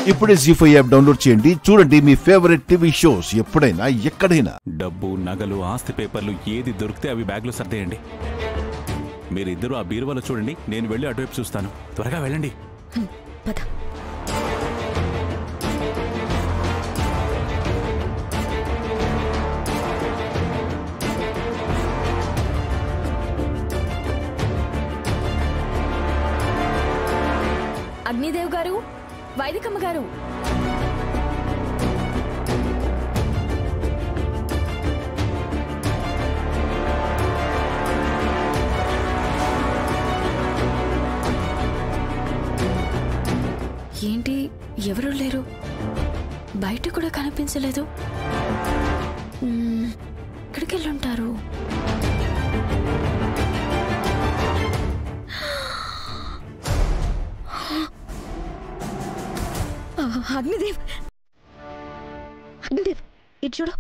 ఇప్పుడే G five app download చేయండి చూడండి మీ ఫేవరెట్ టీవీ షోస్ ఎప్పుడైనా ఎక్కడైనా డబ్బు నగలు ఆస్తి పేపర్లు ఏది దొరికితే అవి బ్యాగ్లో సర్దేయండి మీరిద్దరూ ఆ బీరువాలో చూడండి నేను వెళ్ళి అటువైపు చూస్తాను త్వరగా వెళ్ళండి పద అగ్నిదేవ్ గారు వైదికమ్మ గారు ఏంటి ఎవరూ లేరు బయట కూడా కనిపించలేదు మ్మ్, ఎక్కడికి వెళ్ళుంటారు ఆ, అగ్నిదేవ్ అగ్నిదేవ్ ఇటు చూడు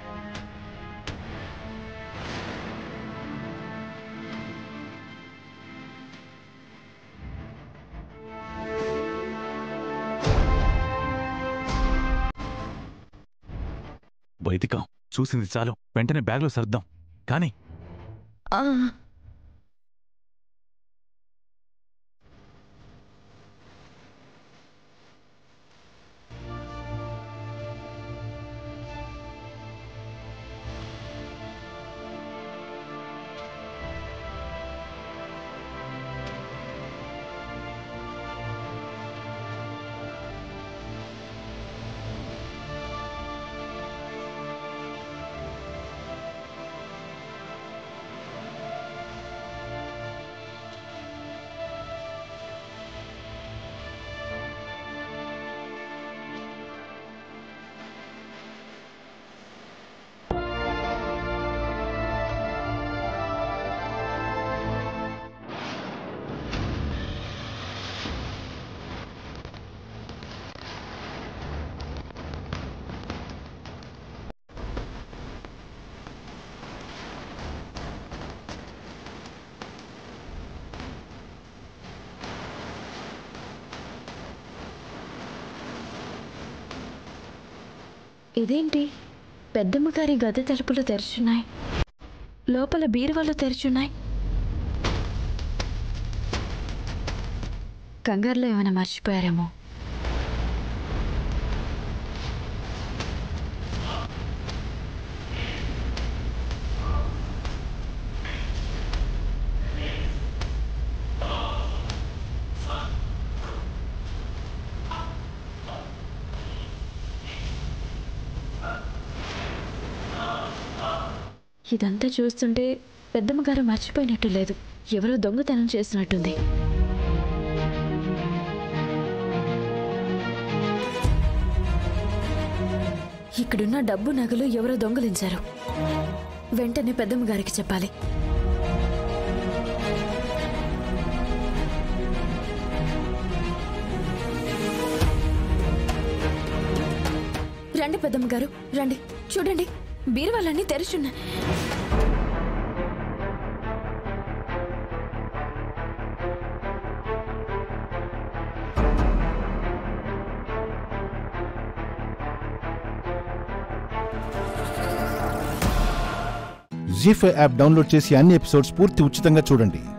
వైదికం చూసింది చాలు వెంటనే బ్యాగ్లో సర్దాం కానీ ఆ, ఇదేంటి పెద్దమ్మ గారి గది తలుపులు తెరుచున్నాయి లోపల బీరువాలు తెరుచున్నాయి కంగారులో ఏమైనా మర్చిపోయారేమో ఇదంతా చూస్తుంటే పెద్దమ్మ గారు మర్చిపోయినట్టు లేదు ఎవరో దొంగతనం చేసినట్టుంది ఇక్కడున్న డబ్బు నగలు ఎవరో దొంగలించారు వెంటనే పెద్దమ్మ గారికి చెప్పాలి రండి పెద్దమ్మ గారు రండి చూడండి బీరువాలన్నీ తెరుచున్నాయి జీ ఫైవ్ యాప్ డౌన్లోడ్ చేసి అన్ని ఎపిసోడ్స్ పూర్తి ఉచితంగా చూడండి